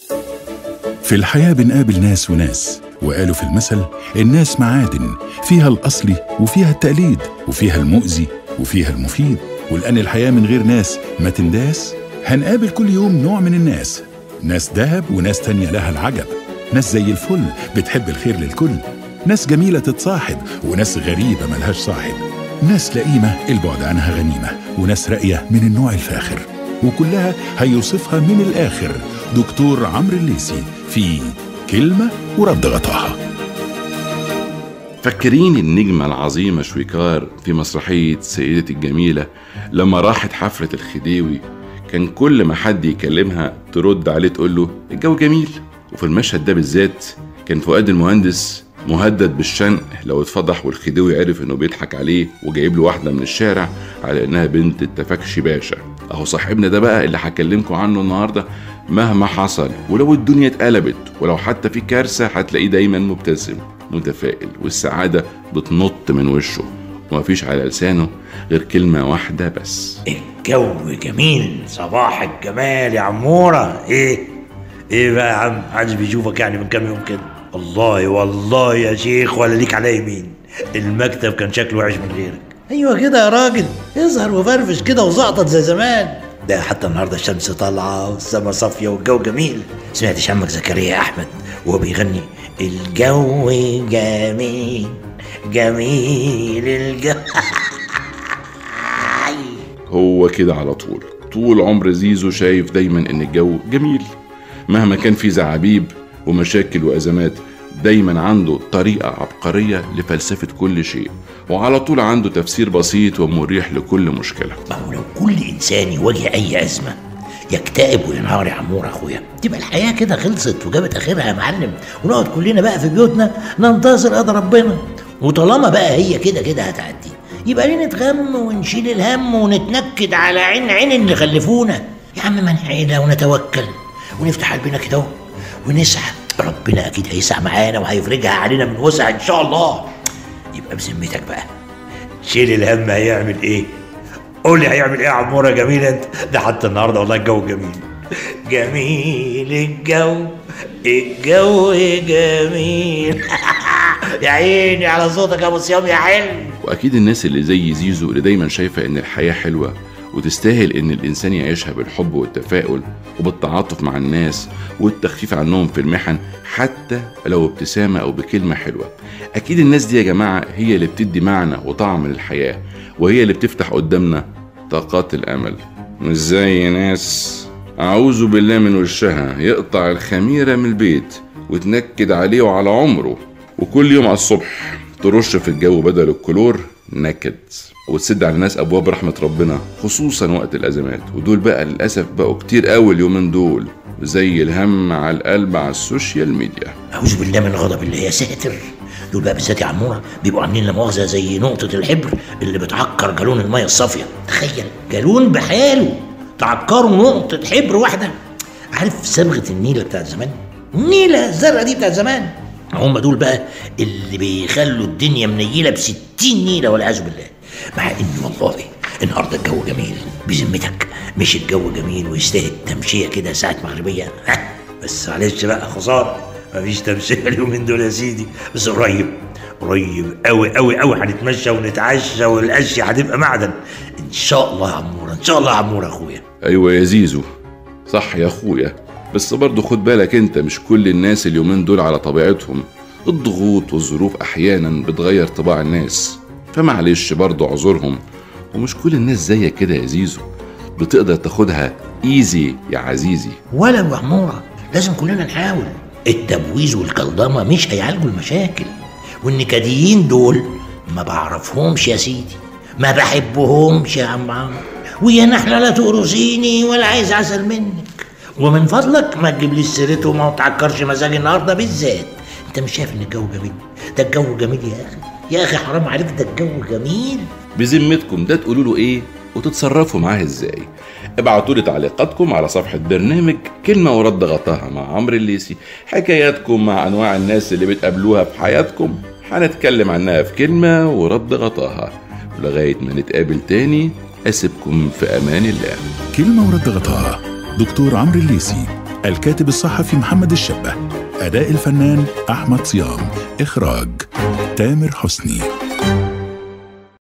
في الحياة بنقابل ناس وناس وقالوا في المثل الناس معادن فيها الأصلي وفيها التقليد وفيها المؤذي وفيها المفيد ولأن الحياة من غير ناس ما تنداس هنقابل كل يوم نوع من الناس ناس دهب وناس تانية لها العجب ناس زي الفل بتحب الخير للكل ناس جميلة تتصاحب وناس غريبة ملهاش صاحب ناس لئيمة البعد عنها غنيمة وناس راقية من النوع الفاخر وكلها هيوصفها من الآخر دكتور عمرو الليسي في كلمة ورد غطاها فاكرين النجمة العظيمة شويكار في مسرحية سيدتي الجميلة لما راحت حفلة الخديوي كان كل ما حد يكلمها ترد عليه تقول له الجو جميل وفي المشهد ده بالذات كان فؤاد المهندس مهدد بالشنق لو اتفضح والخديوي عرف انه بيضحك عليه وجايب له واحده من الشارع على انها بنت التفكشي باشا اهو صاحبنا ده بقى اللي هكلمكم عنه النهارده مهما حصل ولو الدنيا اتقلبت ولو حتى في كارثه هتلاقيه دايما مبتسم متفائل والسعاده بتنط من وشه ومفيش على لسانه غير كلمه واحده بس الجو جميل صباح الجمال يا عمورة ايه ايه بقى يا عم محدش بيشوفك يعني من كام يوم كده والله والله يا شيخ ولا ليك على يمين المكتب كان شكله وحش من غيرك ايوه كده يا راجل اظهر وفرفش كده وزقطط زي زمان ده حتى النهارده الشمس طالعه والسما صافيه والجو جميل سمعتش عمك زكريا احمد وهو بيغني الجو جميل جميل الجو هو كده على طول طول عمر زيزو شايف دايما ان الجو جميل مهما كان في زعابيب ومشاكل وازمات دايما عنده طريقة عبقرية لفلسفة كل شيء وعلى طول عنده تفسير بسيط ومريح لكل مشكلة ما هو لو كل انسان يواجه اي ازمه يكتئب وينهار يا عمور اخويا تبقى الحياه كده خلصت وجابت اخرها يا معلم ونقعد كلنا بقى في بيوتنا ننتظر قدر ربنا وطالما بقى هي كده كده هتعدي يبقى ليه نتغم ونشيل الهم ونتنكد على عين عين اللي خلفونا يا عم ما نعينا ونتوكل ونفتح قلبنا كده اهو ونسعى ربنا اكيد هيسعى معانا وهيفرجها علينا من وسع ان شاء الله يبقى بذمتك بقى شيل الهم هيعمل ايه قول لي هيعمل ايه يا عموره جميل انت ده حتى النهارده والله الجو جميل جميل الجو الجو جميل يا عيني على صوتك يا ابو صيام يا حلم واكيد الناس اللي زي زيزو اللي دايما شايفة ان الحياة حلوة وتستاهل ان الانسان يعيشها بالحب والتفاؤل وبالتعاطف مع الناس والتخفيف عنهم في المحن حتى لو ابتسامة او بكلمة حلوة اكيد الناس دي يا جماعة هي اللي بتدي معنى وطعم للحياة وهي اللي بتفتح قدامنا طاقات الامل مش زي ناس اعوذ بالله من وشها يقطع الخميرة من البيت وتنكد عليه وعلى عمره وكل يوم على الصبح ترش في الجو بدل الكلور نكد وتسد على الناس ابواب رحمه ربنا خصوصا وقت الازمات ودول بقى للاسف بقوا كتير قوي اليومين دول زي الهم على القلب على السوشيال ميديا اعوذ بالله من غضب الله يا ساتر دول بقى بالذات يا عموره بيبقوا عاملين لا مؤاخذه زي نقطه الحبر اللي بتعكر جالون الميه الصافيه تخيل جالون بحاله تعكروا نقطه حبر واحده عارف صبغه النيله بتاعت زمان النيله الزرقاء دي بتاعت زمان هم دول بقى اللي بيخلوا الدنيا منيله بستين نيله والعياذ بالله مع ان والله النهارده الجو جميل بذمتك مش الجو جميل ويستاهل تمشيه كده ساعه مغربيه ها، بس معلش بقى خساره مفيش تمشيه اليومين دول يا سيدي بس قريب قريب قوي قوي قوي هنتمشى ونتعشى والاشياء هتبقى معدن ان شاء الله يا عموره ان شاء الله يا عموره اخويا ايوه يا زيزو صح يا اخويا بس برضه خد بالك انت مش كل الناس اليومين دول على طبيعتهم الضغوط والظروف احيانا بتغير طباع الناس فمعلش برضه اعذرهم ومش كل الناس زيك كده يا زيزو بتقدر تاخدها ايزي يا عزيزي ولو يا عموره لازم كلنا نحاول التبويز والكلضمه مش هيعالجوا المشاكل والنكديين دول ما بعرفهمش يا سيدي ما بحبهمش يا عم عمرو ويا نحله لا تقرصيني ولا عايز عسل منك ومن فضلك ما تجيبليش سيرته وما تعكرش مزاجي النهارده بالذات انت مش شايف ان الجو جميل ده الجو جميل يا اخي يا اخي حرام عليك ده الجو جميل بذمتكم ده تقولوا له ايه وتتصرفوا معاه ازاي ابعتوا لي تعليقاتكم على صفحة برنامج كلمة ورد غطاها مع عمرو الليسي حكاياتكم مع أنواع الناس اللي بتقابلوها في حياتكم هنتكلم عنها في كلمة ورد غطاها ولغاية ما نتقابل تاني أسيبكم في أمان الله كلمة ورد غطاها دكتور عمرو الليسي الكاتب الصحفي محمد الشبه أداء الفنان أحمد صيام إخراج تامر حسني